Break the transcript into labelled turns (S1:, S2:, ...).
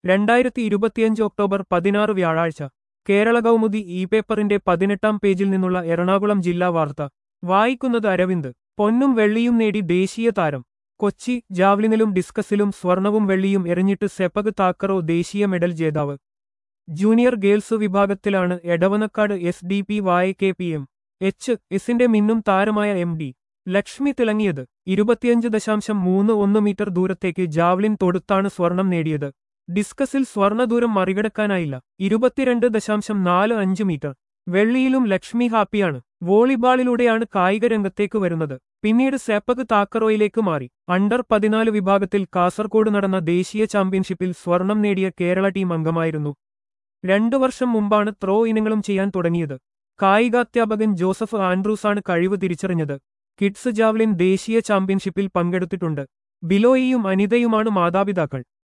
S1: രണ്ടായിരത്തി ഇരുപത്തിയഞ്ച് ഒക്ടോബർ പതിനാറ് വ്യാഴാഴ്ച കേരള കൗമുദി ഇ പേപ്പറിന്റെ പതിനെട്ടാം പേജിൽ നിന്നുള്ള എറണാകുളം ജില്ലാ വാർത്ത വായിക്കുന്നത് അരവിന്ദ് പൊന്നും വെള്ളിയും നേടി ദേശീയ താരം കൊച്ചി ജാവ്ലിനിലും ഡിസ്കസിലും സ്വർണവും വെള്ളിയും എറിഞ്ഞിട്ട് സെപക് താക്കറോ ദേശീയ മെഡൽ ജേതാവ് ജൂനിയർ ഗേൾസ് വിഭാഗത്തിലാണ് Edavanakkad S D P Y K P M H എസിന്റെ മിന്നും താരമായ എം ഡി ലക്ഷ്മി തിളങ്ങിയത് ഇരുപത്തിയഞ്ച് ദശാംശം മൂന്ന് ഒന്ന് മീറ്റർ ദൂരത്തേക്ക് ജാവ്ലിൻ തൊടുത്താണ് സ്വർണം നേടിയത് ഡിസ്കസിൽ സ്വർണദൂരം മറികടക്കാനായില്ല ഇരുപത്തിരണ്ട് ദശാംശം നാല് അഞ്ച് മീറ്റർ വെള്ളിയിലും ലക്ഷ്മി ഹാപ്പിയാണ് വോളിബാളിലൂടെയാണ് കായിക രംഗത്തേക്ക് വരുന്നത് പിന്നീട് സെപ്പക് താക്കറോയിലേക്ക് മാറി അണ്ടർ പതിനാല് വിഭാഗത്തിൽ കാസർകോട് നടന്ന ദേശീയ ചാമ്പ്യൻഷിപ്പിൽ സ്വർണം നേടിയ കേരള ടീം അംഗമായിരുന്നു രണ്ടു വർഷം മുമ്പാണ് ത്രോ ഇനങ്ങളും ചെയ്യാൻ തുടങ്ങിയത് കായികാധ്യാപകൻ ജോസഫ് ആൻഡ്രൂസാണ് കഴിവ് തിരിച്ചറിഞ്ഞത് കിഡ്സ് ജാവ്ലിൻ ദേശീയ ചാമ്പ്യൻഷിപ്പിൽ പങ്കെടുത്തിട്ടുണ്ട് ബിലോയിയും അനിതയുമാണ് മാതാപിതാക്കൾ